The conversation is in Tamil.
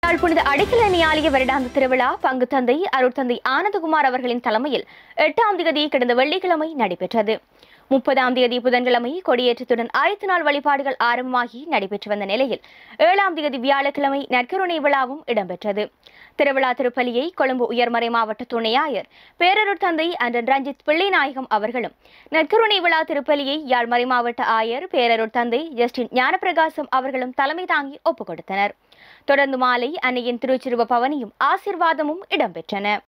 யாழ் புனித அடைக்கலணி ஆலய வருடாந்த திருவிழா பங்கு தந்தை அருட்தந்தை ஆனந்தகுமார் அவர்களின் தலைமையில் எட்டாம் தேதி கடந்த வெள்ளிக்கிழமை நடைபெற்றது முப்பதாம் தேதி புதன்கிழமை கொடியேற்றத்துடன் ஆயத்த நாள் வழிபாடுகள் ஆரம்பமாகி நடைபெற்று வந்த நிலையில் ஏழாம் தேதி வியாழக்கிழமை நற்கருணை விழாவும் இடம்பெற்றது திருவிழா திருப்பலியை கொழும்பு உயர்மறை மாவட்ட துணை ஆயர் பேரருட் தந்தை அன்றன் ரஞ்சித் பிள்ளைநாயகம் அவர்களும் நற்கருணை விழா திருப்பலியை யாழ் மறை மாவட்ட ஆயர் பேரருட் தந்தை ஜஸ்டின் ஞானப்பிரகாசம் அவர்களும் தலைமை தாங்கி ஒப்புக் கொடுத்தனர் தொடர்ந்து மாலை அன்னையின் திருச்சிறுவ பவனியும் ஆசிர்வாதமும் இடம்பெற்றன